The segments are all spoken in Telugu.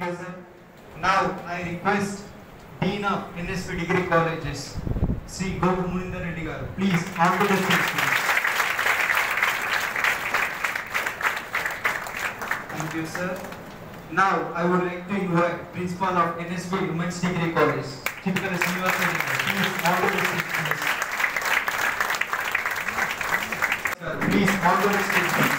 you, sir. Now I request Dean of NSP Degree Colleges, Sri Gogu Muninder Reddy garu. Please, on to the stage, please. Thank you, sir. Now I would like to invite Principal of NSP Women's Degree College, Chipkala Srinivas Reddy garu. Please, on to the stage, please. Sir, please, on to the stage, please.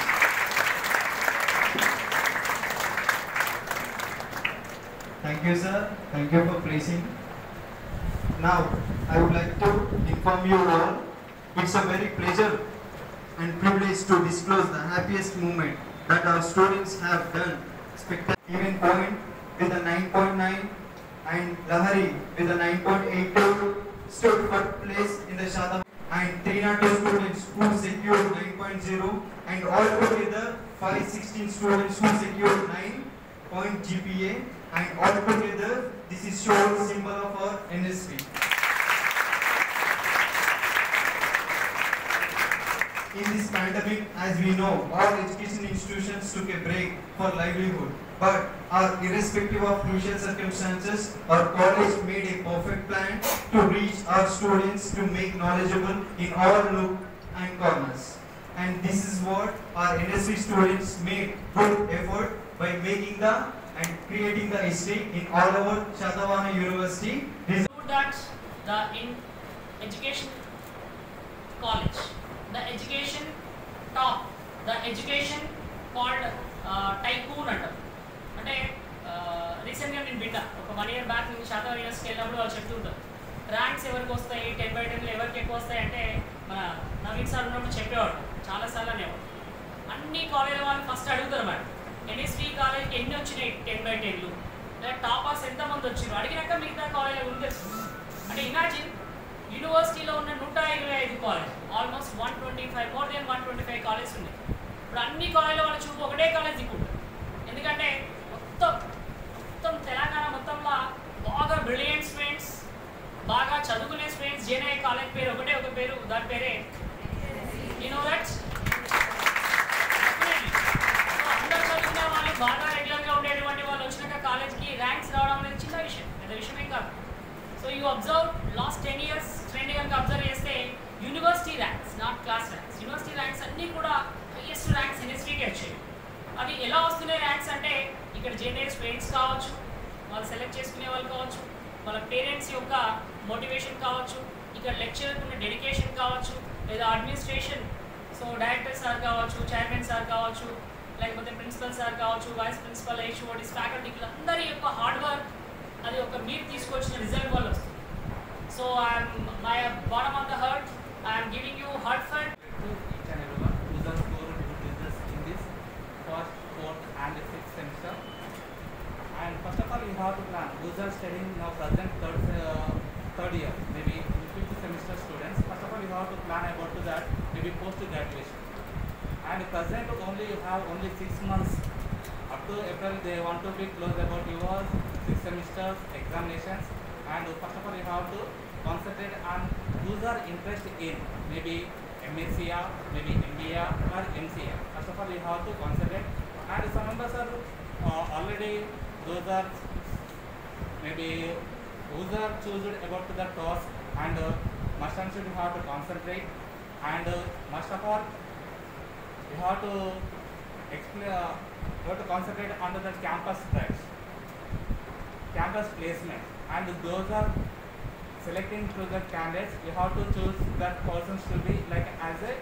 Thank you, sir. Thank you for placing. Now, I would like to inform you all, it's a very pleasure and privilege to disclose the happiest moment that our students have done. Spectacular even point with a 9.9 and Lahari with a 9.82 stood first place in the Shadam and 302 students who secured 9.0 and all together 516 students who secured 9 point GPA and all together this is shown symbol of our NSP. In this pandemic, as we know, all education institutions took a break for livelihood. But our irrespective of crucial circumstances, our college made a perfect plan to reach our students to make knowledgeable in all nook and corners. And this is what our NSP students made good effort by making the and creating the history in all over Shatavana University. This do that the in education college the education top the education called uh, tycoon అంటారు అంటే రీసెంట్గా నేను విన్నా ఒక వన్ ఇయర్ బ్యాక్ నేను శాతం యూనివర్సిటీకి వెళ్ళినప్పుడు వాళ్ళు చెప్తుంటారు ర్యాంక్స్ ఎవరికి వస్తాయి టెన్ బై టెన్లో ఎవరికి ఎక్కువ వస్తాయి అంటే మన నవీన్ సార్ ఉన్నప్పుడు చెప్పేవాడు చాలాసార్లు అనేవాడు అన్ని కాలేజీల వాళ్ళు ఫస్ట్ అడుగుతారు మేడం ఎన్ఎస్వి కాలేజ్కి ఎన్ని వచ్చినాయి టెన్ బై టెన్లు లేదా టాపర్స్ ఎంతమంది వచ్చారు అడిగినాక మిగతా కాలేజ్ ఉంది అంటే ఇమాజిన్ యూనివర్సిటీలో ఉన్న నూట ఇరవై ఐదు college almost one twenty five more than one twenty five college ఉన్నాయి ఇప్పుడు అన్ని కాలేజీల వాళ్ళ చూపు ఒకటే కాలేజ్ దిక్కుంటుంది ఎందుకంటే మొత్తం మొత్తం తెలంగాణ మొత్తంలో బాగా బ్రిలియంట్ స్టూడెంట్స్ బాగా చదువుకునే స్టూడెంట్స్ జేఎన్ఐ కాలేజ్ పేరు ఒకటే ఒక పేరు దాని పేరే యూ నో దట్ అందరూ చదువుకునే వాళ్ళు బాగా రెగ్యులర్గా ఉండేటువంటి వాళ్ళు వచ్చినాక కాలేజ్కి ర్యాంక్స్ రావడం అనేది చిన్న విషయం పెద్ద విషయమేం కాదు so you observe last ten years trend కనుక అబ్జర్వ్ చేస్తే university ranks not class ranks university ranks అన్నీ కూడా హైయెస్ట్ ర్యాంక్స్ ఎన్ఎస్టీకి వచ్చాయి అవి ఎలా వస్తున్నాయి ర్యాంక్స్ అంటే ఇక్కడ జేఎన్ఏ స్టూడెంట్స్ కావచ్చు వాళ్ళు సెలెక్ట్ చేసుకునే వాళ్ళు కావచ్చు వాళ్ళ పేరెంట్స్ యొక్క మోటివేషన్ కావచ్చు ఇక్కడ లెక్చరర్ ఉన్న డెడికేషన్ కావచ్చు లేదా అడ్మినిస్ట్రేషన్ సో డైరెక్టర్ సార్ కావచ్చు చైర్మన్ సార్ కావచ్చు లేకపోతే ప్రిన్సిపల్ సార్ కావచ్చు వైస్ ప్రిన్సిపల్ హెచ్ఓడిస్ ఫ్యాకల్టీ అందరి యొక్క హార్డ్ వర్క్ అది ఒక మీరు తీసుకొచ్చిన రిజల్ట్ వల్ల వస్తుంది so I'm my bottom of the heart I'm giving you heart fund to each and everyone who has scored good results in this first, fourth and sixth semester. And first of all, you have to plan. Those are studying now present third, uh, third year, maybe fifth semester students. First of all, you have to plan about to that, maybe post graduation. And present only you have only six months. Up to April, they want to be close about yours, six semesters, examinations. And first of all, you have to concentrate on user interest in maybe MSCA, maybe MBA or MCA. First of all, you have to concentrate. And some members are uh, already those are maybe those are chosen about the task and uh, must and should you have to concentrate and uh, must of all you have to explain uh, you have to concentrate on the campus tracks campus placement and those are selecting through the candidates you have to choose that persons to be like as a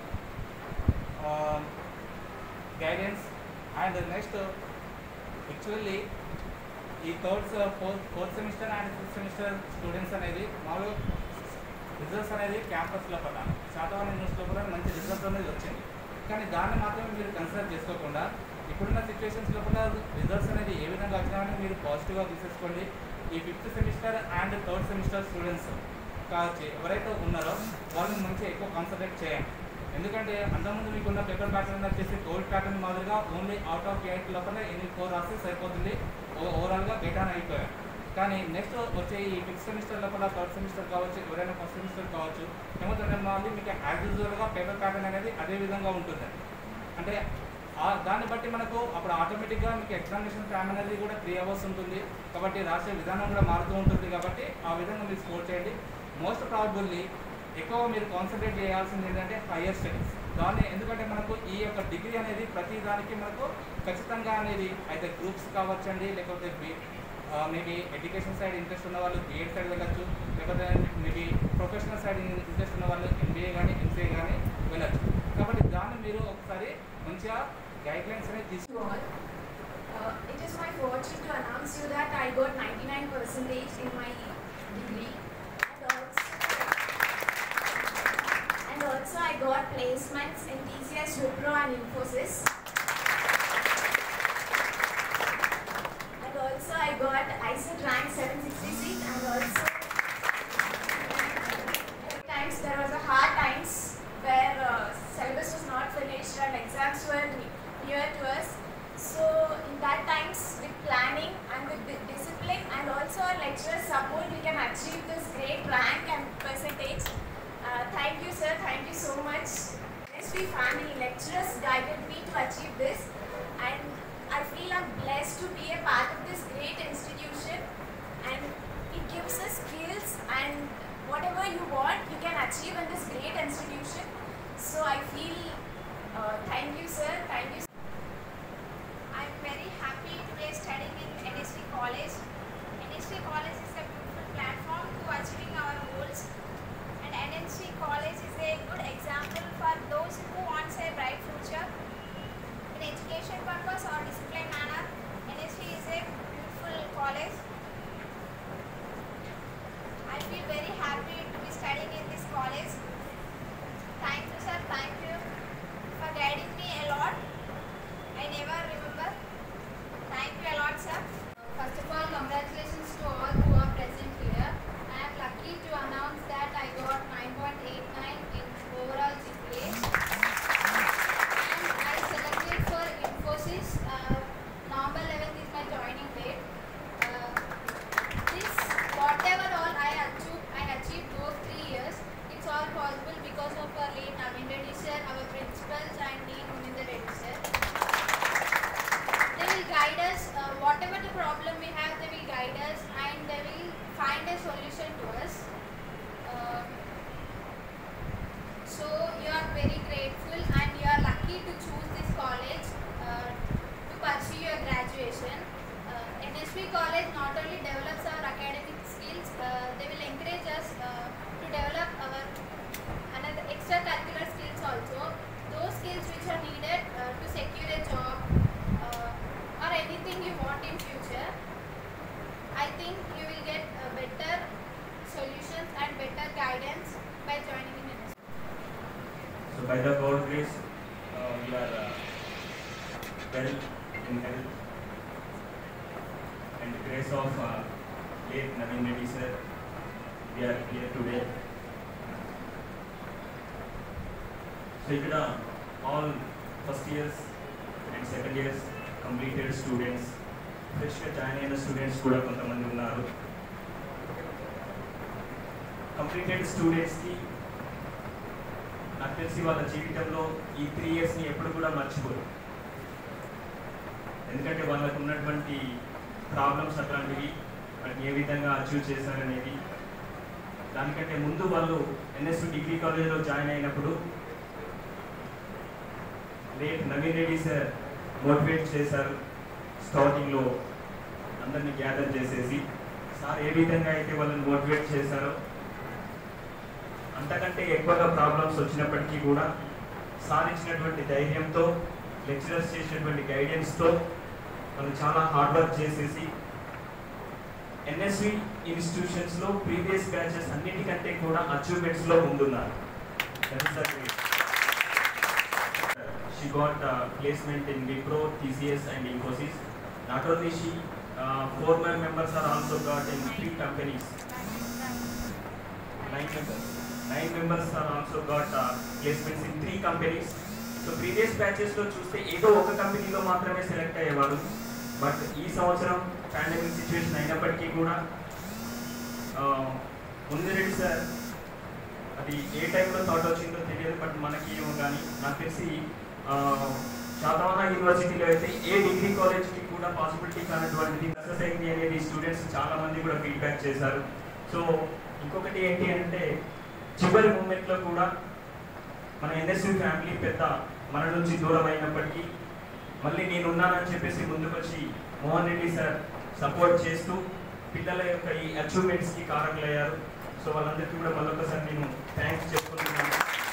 um, guidance and the next uh, actually ఈ third fourth fourth semester and fifth semester students అనేది మామూలుగా రిజల్ట్స్ అనేది క్యాంపస్ లోపల శాతవాహన యూనివర్సిటీ లోపల మంచి రిజల్ట్ అనేది వచ్చింది కానీ దాన్ని మాత్రమే మీరు కన్సిడర్ చేసుకోకుండా ఇప్పుడున్న సిచ్యువేషన్స్ లోపల రిజల్ట్స్ అనేది ఏ విధంగా వచ్చినా కానీ మీరు పాజిటివ్గా తీసేసుకోండి ఈ fifth semester and third semester students కావచ్చు ఎవరైతే ఉన్నారో వాళ్ళని మంచి ఎక్కువ కాన్సన్ట్రేట్ చేయండి ఎందుకంటే అంతకుముందు మీకున్న పేపర్ ప్యాటర్న్ వచ్చేసి గోల్డ్ ప్యాటర్న్ మాదిరిగా ఓన్లీ అవుట్ ఆఫ్ ఎయిట్ లోపల ఎన్ని ఫోర్ రాస్తే సరిపోతుంది ఓవరాల్గా బేటాన్ అయిపోయారు కానీ నెక్స్ట్ వచ్చే ఈ ఫిఫ్త్ సెమిస్టర్ లోపల థర్డ్ సెమిస్టర్ కావచ్చు ఎవరైనా ఫస్ట్ సెమిస్టర్ కావచ్చు ఏమవుతుందంటే మళ్ళీ మీకు యాజ్ యూజువల్గా పేపర్ ప్యాటర్న్ అనేది అదే విధంగా ఉంటుంది అంటే ఆ- దాన్ని బట్టి మనకు అప్పుడు ఆటోమేటిక్గా మీకు ఎగ్జామినేషన్ టైం అనేది కూడా త్రీ అవర్స్ ఉంటుంది కాబట్టి రాసే విధానం కూడా మారుతూ ఉంటుంది కాబట్టి ఆ విధంగా మీరు స్కోర్ చేయండి మోస్ట్ ప్రాబుల్లీ ఎక్కువ మీరు కాన్సన్ట్రేట్ చేయాల్సింది ఏంటంటే హయ్యర్ స్టడీస్ దాన్ని ఎందుకంటే మనకు ఈ యొక్క డిగ్రీ అనేది ప్రతి దానికి మనకు ఖచ్చితంగా అనేది అయితే గ్రూప్స్ కావచ్చండి లేకపోతే B maybe education side interest ఉన్న వాళ్ళు బీఎడ్ సైడ్ వెళ్ళచ్చు లేకపోతే మేబీ ప్రొఫెషనల్ సైడ్ ఇంట్రెస్ట్ ఉన్న వాళ్ళు ఎంబీఏ కానీ ఎంసీఏ కానీ వెళ్ళచ్చు కాబట్టి దాన్ని మీరు ఒకసారి మంచిగా గైడ్ లైన్స్ అనేది తీసు to all. Uh, it is my fortune to announce you that I got 99 percentage in my degree and also, and also I got placements in TCS, Wipro and Infosys. And also I got ICT rank 766 and also times there was a hard times where uh, syllabus was not finished and exams were ne- near to us. So in that times with planning and with di- discipline and also our lecturer support we can achieve this great rank and percentage. Uh, thank you sir, thank you so much. SB family lecturers guided me to achieve this and I feel I'm blessed to be a part of this great institution and it gives us skills and whatever you want you can achieve in this great institution so i feel uh, thank you sir thank you I'm very happy to be studying in NSV College. NSV College is a beautiful platform to achieving our goals. And NSV College is a good example for those who want a bright future. In education purpose or discipline manner, NSV is a beautiful college. I feel very happy to be studying in this college. Thank you sir, thank you for guiding me a lot. I never remember. Thank you a lot, sir. First of all, congratulations to all who are present here. I am lucky to announce that I got 9.89 in overall GPA. And I selected for Infosys. Uh, November 11th is my joining date. Uh, this, whatever all I achieved, I achieved those three years, it's all possible because of our late Navin Reddy sir, our principals and Dean Muninder Reddy sir they will guide us uh, whatever the problem we have they will guide us and they will find a solution to us uh, so you are very grateful and you are lucky to choose this college uh, to pursue your graduation uh, nsp college not only develops our academic skills uh, they will encourage us uh, to develop our another extracurricular skills also those skills which are needed uh, to secure a job uh, or anything you want in future i think you will get uh, better solutions and better guidance by joining in NSP. So by the God grace, uh, we are uh, well in health and the grace of uh, late Naveen Reddy sir, we are here today. So ఇక్కడ all first years and second years completed students, ఫ్రెష్గా జాయిన్ అయిన స్టూడెంట్స్ కూడా కొంతమంది ఉన్నారు కంప్లీటెడ్ స్టూడెంట్స్కి నాకు తెలిసి వాళ్ళ జీవితంలో ఈ త్రీ ఇయర్స్ని ఎప్పుడు కూడా మర్చిపోరు ఎందుకంటే వాళ్ళకు ఉన్నటువంటి ప్రాబ్లమ్స్ అట్లాంటివి వాటిని ఏ విధంగా అచీవ్ చేశారనేది దానికంటే ముందు వాళ్ళు ఎన్ఎస్ డిగ్రీ కాలేజ్లో జాయిన్ అయినప్పుడు late Naveen Reddy sir motivate చేశారు స్టార్టింగ్లో అందరినీ గ్యాదర్ చేసేసి సార్ ఏ విధంగా అయితే వాళ్ళని మోటివేట్ చేశారో అంతకంటే ఎక్కువగా ప్రాబ్లమ్స్ వచ్చినప్పటికీ కూడా సాధించినటువంటి ధైర్యంతో లెక్చరర్స్ చేసినటువంటి గైడెన్స్తో వాళ్ళు చాలా హార్డ్ వర్క్ చేసేసి ఎన్ఎస్వి ఇన్స్టిట్యూషన్స్లో ప్రీవియస్ బ్యాచెస్ అన్నిటికంటే కూడా అచీవ్మెంట్స్లో ముందున్నారు she got placement in Wipro TCS and Infosys not only she four my members are also got in three companies nine members. Nine members are also got uh, placements in three companies. So previous బ్యాచెస్లో చూస్తే ఏదో ఒక కంపెనీలో మాత్రమే సెలెక్ట్ అయ్యేవారు బట్ ఈ సంవత్సరం పాండమిక్ సిచ్యువేషన్ అయినప్పటికీ కూడా ముందురెడ్డి సార్ అది ఏ టైంలో థాట్ వచ్చిందో తెలియదు బట్ మనకి ఏమో కానీ నాకు తెలిసి శాతవాహన యూనివర్సిటీలో అయితే ఏ డిగ్రీ కాలేజ్కి కూడా పాసిబిలిటీ కానటువంటిది సక్సెస్ అయింది అనేది స్టూడెంట్స్ చాలా మంది కూడా ఫీడ్బ్యాక్ చేశారు సో ఇంకొకటి ఏంటి అంటే చివరి మూమెంట్లో కూడా మన ఎన్ఎస్యూ ఫ్యామిలీ పెద్ద మన నుంచి దూరం అయినప్పటికీ మళ్ళీ నేను ఉన్నానని చెప్పేసి ముందుకొచ్చి మోహన్ రెడ్డి సార్ సపోర్ట్ చేస్తూ పిల్లల యొక్క ఈ అచీవ్మెంట్స్కి కారకులయ్యారు సో వాళ్ళందరికీ కూడా మళ్ళొకసారి నేను థ్యాంక్స్ చెప్పుకుంటున్నాను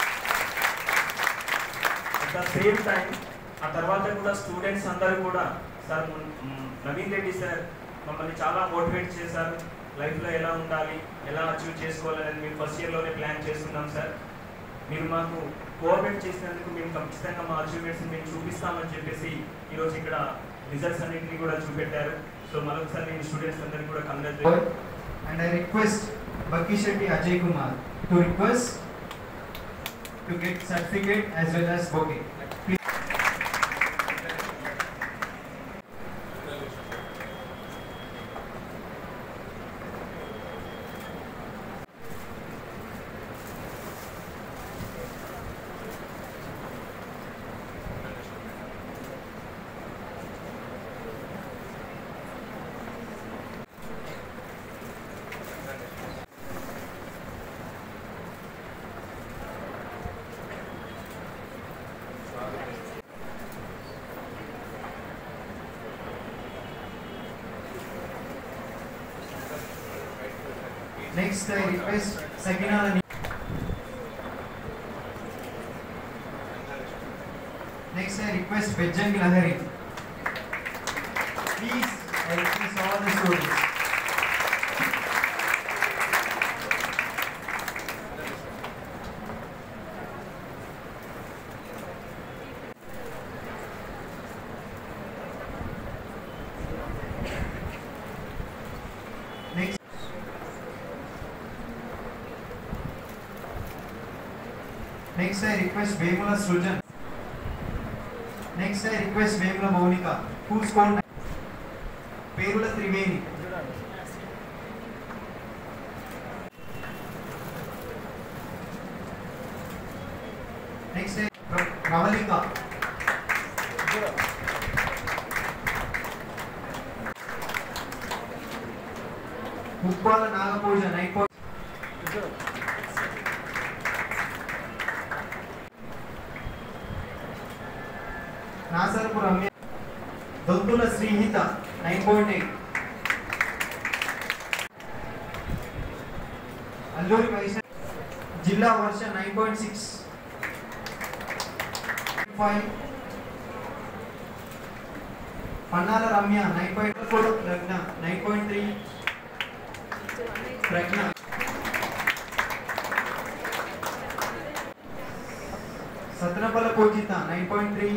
అట్ ద సేమ్ టైం ఆ తర్వాత కూడా స్టూడెంట్స్ అందరూ కూడా సార్ మున్- మ్, నవీన్ రెడ్డి సార్ మమ్మల్ని చాలా మోటివేట్ చేశారు లైఫ్లో ఎలా ఉండాలి ఎలా అచీవ్ చేసుకోవాలని మేము ఫస్ట్ ఇయర్లోనే ప్లాన్ చేస్తున్నాం సార్ మీరు మాకు కోఆపరేట్ చేసినందుకు మేము ఖచ్చితంగా మా అచీవ్మెంట్స్ మేము చూపిస్తామని చెప్పేసి ఈరోజు ఇక్కడ రిజల్ట్స్ అన్నింటినీ కూడా చూపెట్టారు సో మరొకసారి నేను స్టూడెంట్స్ అందరికీ కూడా congratulate And I request Bakki Shetty Ajay Kumar to request to get certificate as well as bouquet. Please. Next, I request Sakina. Next, I request Bejjang Lahari. Please, I request all the students. Next. Next, I request Vemula Srujan. Next, I request Vemula Monica, who scored Perula Triveni. Next, I Ra- Ravalika. Muppala Nagapuja నైపో Nasarapu Ramya Donthula Srihitha nine point eight Alluri Vaishakha జిల్లా Varsha nine point six five Pannala Ramya nine point four Pragna nine point three Pragna Sathanapalla Poojitha nine point three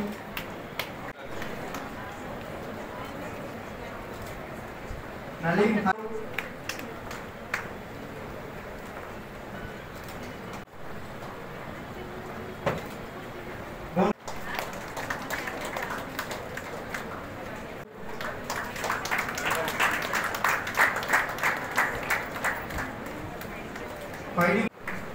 Nalin Fighting.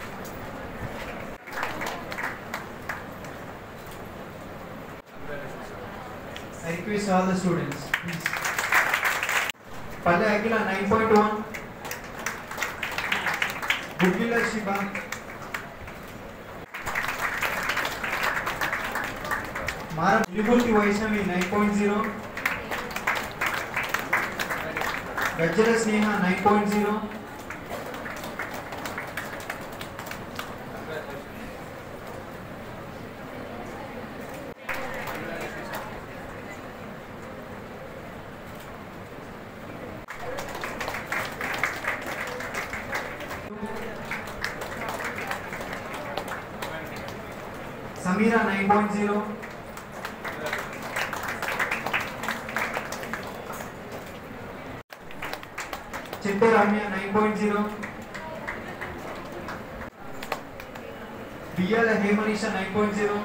I request all the students, please. Palle Akila 9.1. Gugila Shiba. Mara Nibulti Vaishnavi 9.0. Gajjara Sneha 9.0. Samira 9.0. Chitta Ramya 9.0. BL Hemanisha 9.0.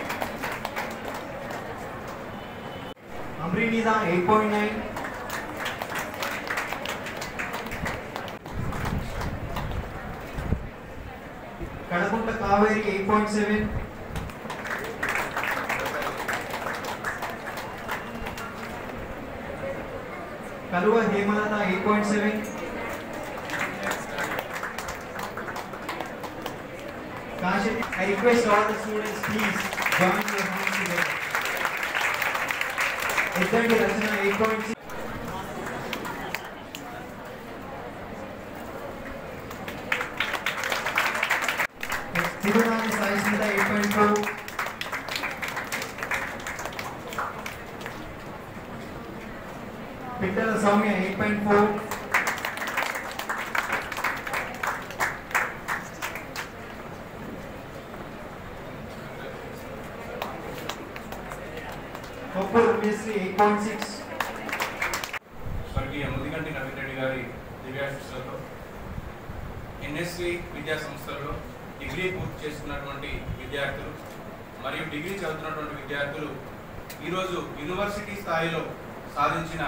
Amrinida 8.9. Kalvakunta Kaveri eight point seven Kaluva Hemalatha eight point seven Kashif, I request all the students, please join your hands together. Example Rachana 8.6. Tribunal Sai Smita 8.4. Pittala Soumya 8.4. Hopeful obviously 8.6. స్వర్గీయ ముదిగంటి నవీన్ రెడ్డి గారి దివ్యాశిస్సులతో ఎన్ఎస్వి విద్యా సంస్థల్లో డిగ్రీ పూర్తి చేసుకున్నటువంటి విద్యార్థులు మరియు డిగ్రీ చదువుతున్నటువంటి విద్యార్థులు ఈరోజు యూనివర్సిటీ స్థాయిలో సాధించిన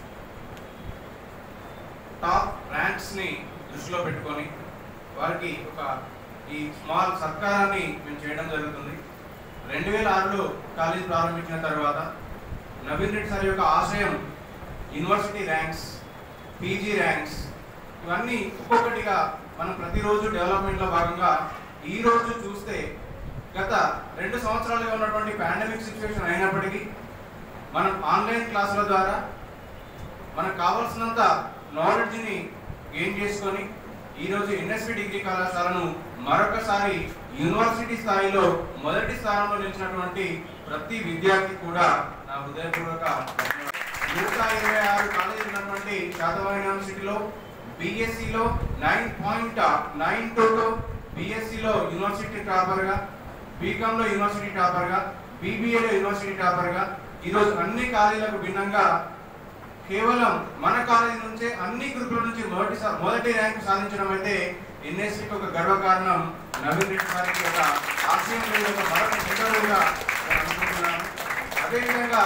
టాప్ ర్యాంక్స్ని దృష్టిలో పెట్టుకొని వారికి ఒక ఈ స్మాల్ సత్కారాన్ని మేము చేయడం జరుగుతుంది రెండు వేల ఆరులో కాలేజ్ ప్రారంభించిన తర్వాత నవీన్ రెడ్డి సార్ యొక్క ఆశయం యూనివర్సిటీ ర్యాంక్స్ పీజీ ర్యాంక్స్ ఇవన్నీ ఒక్కొక్కటిగా మనం ప్రతిరోజు డెవలప్మెంట్లో భాగంగా ఈ రోజు చూస్తే గత రెండు సంవత్సరాలుగా ఉన్నటువంటి పాండమిక్ సిచ్యువేషన్ అయినప్పటికీ మనం ఆన్లైన్ క్లాసుల ద్వారా మనకు కావాల్సినంత నాలెడ్జ్ని గెయిన్ చేసుకొని ఈరోజు ఎన్ఎస్పి డిగ్రీ కళాశాలను మరొకసారి యూనివర్సిటీ స్థాయిలో మొదటి స్థానంలో నిలిచినటువంటి ప్రతి విద్యార్థి కూడా నా హృదయపూర్వక ధన్యవాదాలు. నూట ఇరవై ఆరు కాలేజీలు ఉన్నటువంటి శాతవాహన యూనివర్సిటీలో బీఎస్సీలో నైన్ పాయింట్ నైన్ టూలో బీఎస్సీలో యూనివర్సిటీ టాపర్గా బీకామ్లో యూనివర్సిటీ టాపర్గా బీబీఏలో యూనివర్సిటీ టాపర్గా ఈరోజు అన్ని కాలేజీలకు భిన్నంగా కేవలం మన కాలేజీ నుంచే అన్ని గ్రూపుల నుంచి మొదటి సా- మొదటి ర్యాంక్ సాధించడం అయితే ఎన్ఎస్సికి ఒక గర్వకారణం నవీన్ రెడ్డి గారికి ఒక ఆశయం లేదు ఒక మరొక నిజరుగా నేను అనుకుంటున్నాను అదేవిధంగా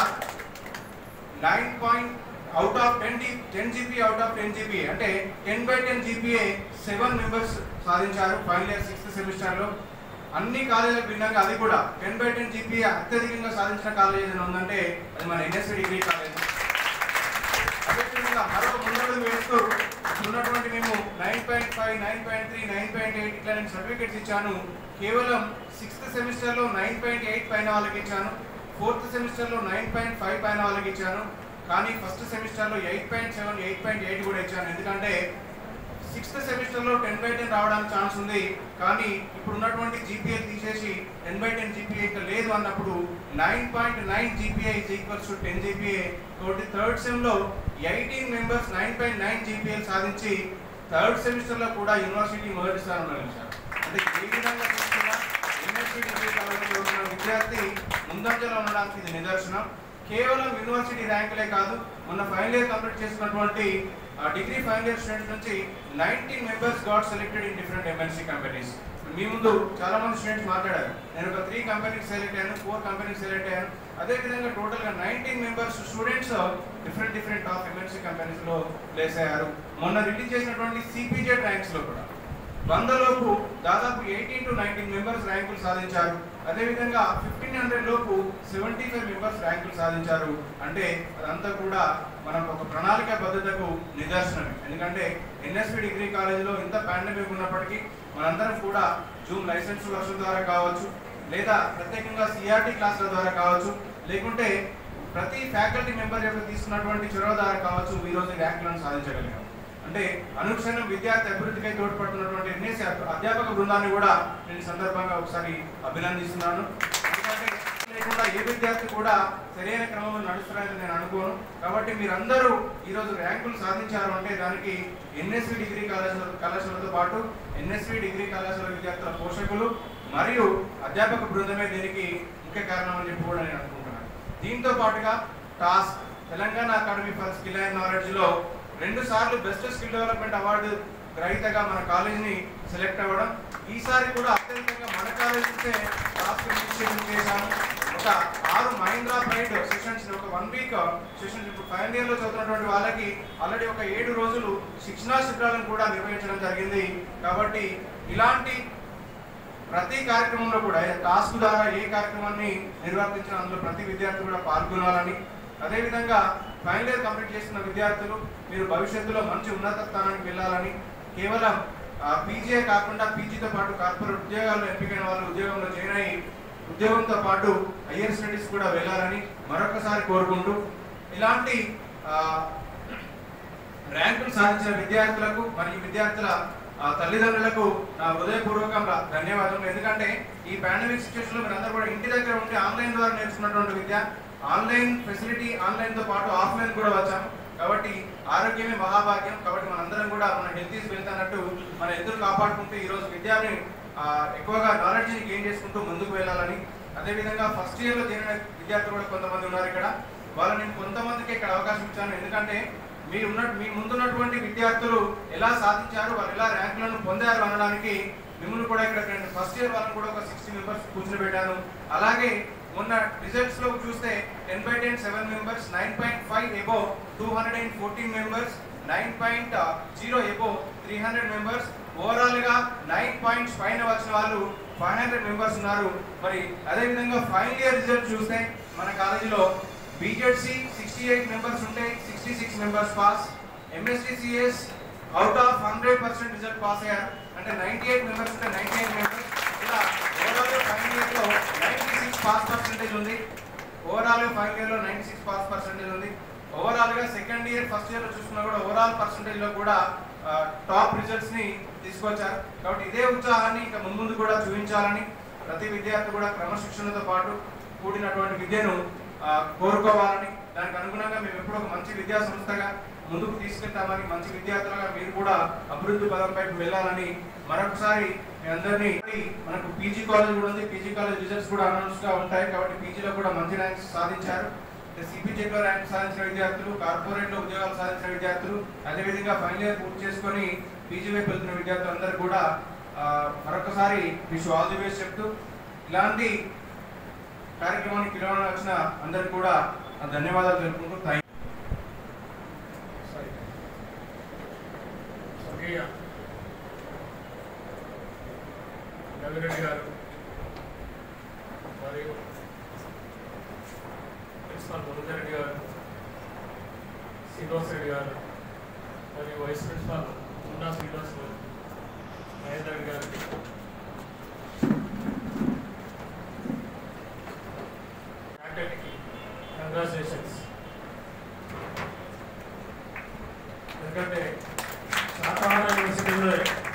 nine point out of ten డి ten GP out of ten GP అంటే ten by ten GPA seven members సాధించారు ఫైనల్ ఇయర్ సిక్స్త్ సెమిస్టర్లో అన్ని కాలేజీలకు భిన్నంగా అది కూడా టెన్ బై టెన్ జీపీఏ అత్యధికంగా సాధించిన కాలేజ్ ఏదైనా ఉందంటే అది మన ఎన్ఎస్సి డిగ్రీ కాలేజ్ అదేవిధంగా మరొక ముందడుగు వేస్తూ ఉన్నటువంటి మేము nine point five nine point three nine point eight ఇట్లా నేను సర్టిఫికేట్స్ ఇచ్చాను కేవలం సిక్స్త్ సెమిస్టర్లో నైన్ పాయింట్ ఎయిట్ పైన వాళ్ళకి ఇచ్చాను ఫోర్త్ సెమిస్టర్లో నైన్ పాయింట్ ఫైవ్ పైన వాళ్ళకి ఇచ్చాను కానీ ఫస్ట్ సెమిస్టర్లో eight point seven eight point eight కూడా ఇచ్చాను ఎందుకంటే సిక్స్త్ సెమిస్టర్లో టెన్ బై టెన్ రావడానికి ఛాన్స్ ఉంది కానీ ఇప్పుడు ఉన్నటువంటి జీపీఏ తీసేసి టెన్ బై టెన్ జీపీఏ ఇంకా లేదు అన్నప్పుడు nine point nine GPA is equals to ten GPA కాబట్టి థర్డ్ సెమ్లో eighteen members nine point nine జీపీఏలు సాధించి థర్డ్ సెమిస్టర్లో కూడా యూనివర్సిటీ మొదటి స్థానంలో నిలిచారు అంటే ఏ విధంగా చూస్తున్నా యూనివర్సిటీ డిగ్రీ కాలేజీలో ఉన్న విద్యార్థి ముందంజలో ఉండడానికి ఇది నిదర్శనం కేవలం యూనివర్సిటీ ర్యాంకులే కాదు మొన్న ఫైనల్ ఇయర్ కంప్లీట్ చేసినటువంటి డిగ్రీ ఫైనల్ ఇయర్ స్టూడెంట్స్ నుంచి nineteen members got selected in different MNC companies మీ ముందు చాలా మంది స్టూడెంట్స్ మాట్లాడారు నేను ఒక త్రీ కంపెనీకి సెలెక్ట్ అయ్యాను ఫోర్ కంపెనీకి సెలెక్ట్ అయ్యాను అదే విధంగా టోటల్ గా nineteen members students different different top MNC companies లో ప్లేస్ అయ్యారు మొన్న రిలీజ్ చేసినటువంటి సిపిజెడ్ ర్యాంక్స్ లో కూడా వందలోపు దాదాపు ఎయిటీన్ టు నైన్టీన్ మెంబర్స్ ర్యాంకులు సాధించారు అదేవిధంగా ఫిఫ్టీన్ హండ్రెడ్ లోపు సెవెంటీ ఫైవ్ మెంబర్స్ ర్యాంకులు సాధించారు అంటే అదంతా కూడా మనం ఒక ప్రణాళిక బద్ధతకు నిదర్శనమే ఎందుకంటే ఎన్ఎస్పి డిగ్రీ కాలేజీలో ఇంత పాండమిక్ ఉన్నప్పటికీ మనందరం కూడా జూమ్ లైసెన్స్ వర్షం ద్వారా కావచ్చు లేదా ప్రత్యేకంగా సిఆర్టీ క్లాసుల ద్వారా కావచ్చు లేకుంటే ప్రతి ఫ్యాకల్టీ మెంబర్ యొక్క తీసుకున్నటువంటి చొరవ ద్వారా కావచ్చు ఈ రోజు ర్యాంకులను సాధించగలిగాం అంటే అనుక్షణం విద్యార్థి అభివృద్ధికై తోడ్పడుతున్నటువంటి ఎన్ఎస్సి అధ్యాపక బృందాన్ని కూడా నేను ఈ సందర్భంగా ఒకసారి అభినందిస్తున్నాను ఎందుకంటే లేకుండా ఏ విద్యార్థి కూడా సరైన క్రమంలో నడుస్తున్నారని నేను అనుకోను కాబట్టి మీరందరూ ఈరోజు ర్యాంకులు సాధించారు అంటే దానికి ఎన్ఎస్వి డిగ్రీ కళాశాల కళాశాలతో పాటు ఎన్ఎస్వి డిగ్రీ కళాశాల విద్యార్థుల పోషకులు మరియు అధ్యాపక బృందమే దీనికి ముఖ్య కారణం అని చెప్పి కూడా నేను అనుకుంటున్నాను దీంతో పాటుగా task Telangana academy for skill and knowledge లో రెండు సార్లు బెస్ట్ స్కిల్ డెవలప్మెంట్ అవార్డు గ్రహీతగా మన కాలేజీని సెలెక్ట్ అవ్వడం ఈసారి కూడా అత్యధికంగా మన కాలేజ్ నుంచే టాస్క్ ఇనిషియేషన్ చేశాము ఒక ఆరు మహీంద్రా ప్రైడ్ సెషన్స్ ఒక వన్ వీక్ సెషన్స్ ఇప్పుడు ఫైనల్ ఇయర్ లో చదువుతున్నటువంటి వాళ్ళకి ఆల్రెడీ ఒక ఏడు రోజులు శిక్షణా శిబిరాలను కూడా నిర్వహించడం జరిగింది కాబట్టి ఇలాంటి ప్రతి కార్యక్రమంలో కూడా టాస్క్ ద్వారా ఏ కార్యక్రమాన్ని నిర్వర్తించిన అందులో ప్రతి విద్యార్థి కూడా పాల్గొనాలని అదేవిధంగా ఫైనల్ ఇయర్ కంప్లీట్ చేస్తున్న విద్యార్థులు మీరు భవిష్యత్తులో మంచి ఉన్నత స్థానానికి వెళ్ళాలని కేవలం పీజీఏ కాకుండా పీజీతో పాటు కార్పొరేట్ ఉద్యోగాల్లో ఎంపికైన వాళ్ళు ఉద్యోగంలో జాయిన్ అయ్యి ఉద్యోగంతో పాటు హయ్యర్ స్టడీస్ కూడా వెళ్ళాలని మరొకసారి కోరుకుంటూ ఇలాంటి ఆ, ర్యాంకులు సాధించిన విద్యార్థులకు మరియు విద్యార్థుల ఆ, తల్లిదండ్రులకు నా హృదయపూర్వకంగా ధన్యవాదాలు ఎందుకంటే ఈ పాండమిక్ సిచ్యువేషన్ లో మీరందరూ కూడా ఇంటి దగ్గర ఉండి ఆన్లైన్ ద్వారా నేర్చుకున్నటువంటి విద్య ఆన్లైన్ ఫెసిలిటీ ఆన్లైన్ తో పాటు ఆఫ్లైన్ కూడా వచ్చాము కాబట్టి ఆరోగ్యమే మహాభాగ్యం కాబట్టి మనందరం కూడా మన హెల్త్ ఈజ్ వెల్త్ అన్నట్టు మన ఎదురు కాపాడుకుంటూ ఈ రోజు విద్యాన్ని ఆ, ఎక్కువగా నాలెడ్జ్ని గెయిన్ చేసుకుంటూ ముందుకు వెళ్ళాలని అదేవిధంగా ఫస్ట్ ఇయర్ లో చేరిన విద్యార్థులు కూడా కొంతమంది ఉన్నారు ఇక్కడ వాళ్ళని నేను కొంతమందికి ఇక్కడ అవకాశం ఇచ్చాను ఎందుకంటే మీ ఉన్న మీ ముందున్నటువంటి విద్యార్థులు ఎలా సాధించారు వాళ్ళు ఎలా ర్యాంకులను పొందారు అనడానికి మిమ్మల్ని కూడా ఇక్కడ ఫస్ట్ ఇయర్ వాళ్ళని కూడా ఒక సిక్స్టీ మెంబర్స్ కూర్చుని పెట్టాను అలాగే మొన్న రిజల్ట్స్ లో చూస్తే ten by ten seven members nine point five above two hundred and fourteen members nine point zero above three hundred members overall గా నైన్ పాయింట్స్ పైన వచ్చిన వాళ్ళు ఫైవ్ హండ్రెడ్ మెంబర్స్ ఉన్నారు మరి అదేవిధంగా ఫైనల్ ఇయర్ రిజల్ట్ చూస్తే మన కాలేజీలో బీజెడ్సి సిక్స్టీ ఎయిట్ మెంబర్స్ ఉంటే sixty six members pass MSTCS out of hundred percent result pass అయ్యారు అంటే నైన్టీ ఎయిట్ మెంబర్స్ ఉంటే నైన్టీ ఎయిట్ మెంబర్స్ ఇలా ఓవరాల్ ఫైనల్ ఇయర్ లో నైన్టీ సిక్స్ పాస్ పర్సెంటేజ్ ఉంది ఓవరాల్ ఫైనల్ ఇయర్ లో నైన్టీ సిక్స్ పాస్ పర్సెంటేజ్ ఉంది ఓవరాల్ గా సెకండ్ ఇయర్ ఫస్ట్ ఇయర్ లో చూసుకున్నా కూడా ఓవరాల్ పర్సెంటేజ్ లో కూడా టాప్ రిజల్ట్స్ ని తీసుకొచ్చారు కాబట్టి ఇదే ఉత్సాహాన్ని ఇంకా ముందు కూడా చూపించాలని ప్రతి విద్యార్థి కూడా క్రమశిక్షణతో పాటు కూడినటువంటి విద్యను ఆ, కోరుకోవాలని దానికి అనుగుణంగా మేము ఎప్పుడు ఒక మంచి విద్యా సంస్థగా ముందుకు తీసుకెళ్తామని మంచి విద్యార్థులుగా మీరు కూడా అభివృద్ధి పదం వైపు వెళ్ళాలని మరొకసారి మీ అందరినీ మనకు పీజీ కాలేజ్ కూడా ఉంది పీజీ కాలేజ్ రిజల్ట్స్ కూడా అనౌన్స్ గా ఉంటాయి కాబట్టి పీజీలో కూడా మంచి ర్యాంక్స్ సాధించారు సిపిజెట్లో ర్యాంక్ సాధించిన విద్యార్థులు కార్పొరేట్ లో ఉద్యోగాలు సాధించిన విద్యార్థులు అదేవిధంగా ఫైనల్ ఇయర్ పూర్తి చేసుకొని పీజీ వైపు వెళ్తున్న విద్యార్థులందరూ కూడా ఆ, మరొకసారి విష్ ఆల్ ది బెస్ట్ చెప్తూ ఇలాంటి కార్యక్రమానికి పిలవడానికి వచ్చిన అందరికి కూడా నా ధన్యవాదాలు తెలుపుకుంటూ థ్యాంక్ స్వర్గీయ రవిరెడ్డి గారు మరియు ప్రిన్సిపాల్ మురళీధర్ రెడ్డి గారు శ్రీనివాస్ రెడ్డి గారు మరియు వైస్ ప్రిన్సిపాల్ ఉన్నా శ్రీనివాస్ మహేందర్ రెడ్డి గారికి ఫ్యాకల్టీకి కంగ్రాచులేషన్స్ ఎందుకంటే శాతవాహన యూనివర్సిటీలో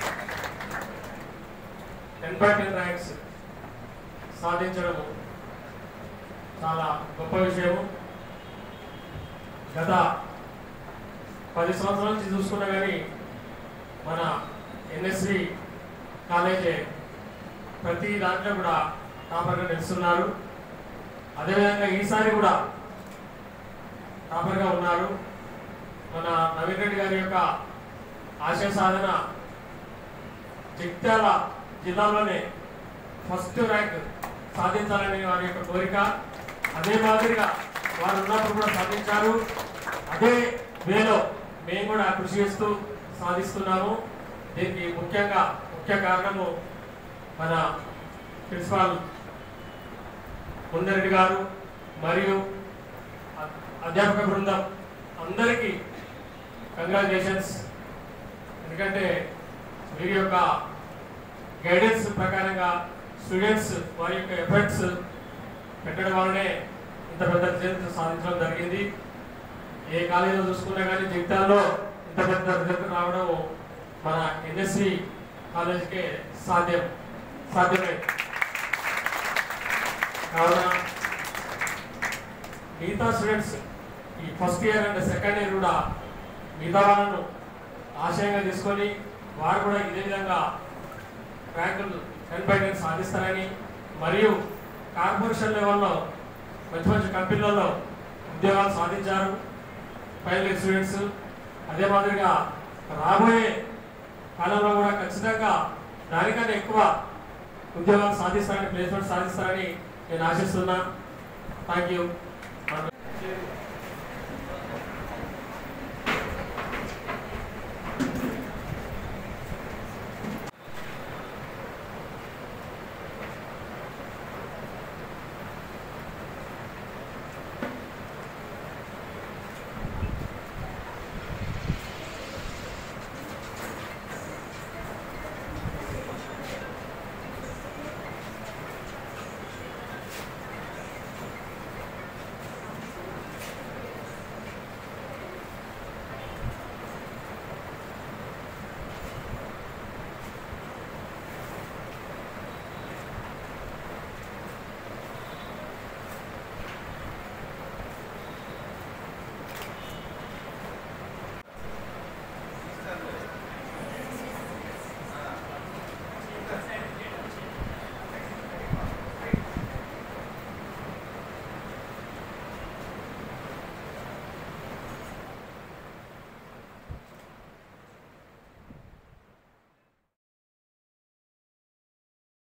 టెన్ బై టెన్ ర్యాంక్స్ సాధించడం చాలా గొప్ప విషయము గత పది సంవత్సరాల నుంచి చూసుకున్నా కానీ మన ఎన్ఎస్సి కాలేజీ ప్రతి దాంట్లో కూడా టాపర్గా నిలుస్తున్నారు అదేవిధంగా ఈసారి కూడా టాపర్గా ఉన్నారు మన నవీన్ రెడ్డి గారి యొక్క ఆశయ సాధన జగిత్యాల జిల్లాలోనే ఫస్ట్ ర్యాంక్ సాధించాలని వారి యొక్క కోరిక అదే మాదిరిగా వారు ఉన్నప్పుడు కూడా సాధించారు అదే వేలో మేము కూడా కృషి చేస్తూ సాధిస్తున్నాము దీనికి ముఖ్యంగా ముఖ్య కారణము మన ప్రిన్సిపాల్ ముందరెడ్డి గారు మరియు అ- అధ్యాపక బృందం అందరికీ కంగ్రాచులేషన్స్ ఎందుకంటే వీరి యొక్క గైడెన్స్ ప్రకారంగా స్టూడెంట్స్ వారి యొక్క ఎఫర్ట్స్ పెట్టడం వల్లనే ఇంత పెద్ద రిజల్ట్ సాధించడం జరిగింది ఏ కాలేజీలో చూసుకున్నా కానీ జగిత్యాలలో ఇంత పెద్ద రిజల్ట్ రావడం మన ఎన్ఎస్సి కాలేజీకే సాధ్యం సాధ్యమే కావున మిగతా స్టూడెంట్స్ ఈ first year and second year కూడా మిగతా వాళ్ళను ఆశయంగా తీసుకొని వారు కూడా ఇదే విధంగా ర్యాంకులు టెన్ బై టెన్ సాధిస్తారని మరియు కార్పొరేషన్ లెవెల్లో మంచి మంచి కంపెనీలలో ఉద్యోగాలు సాధించారు ఫైనల్ ఇయర్ స్టూడెంట్స్ అదే మాదిరిగా రాబోయే కాలంలో కూడా ఖచ్చితంగా దానికన్నా ఎక్కువ ఉద్యోగాలు సాధిస్తారని ప్లేస్మెంట్ సాధిస్తారని నేను ఆశిస్తున్నా థ్యాంక్ యూ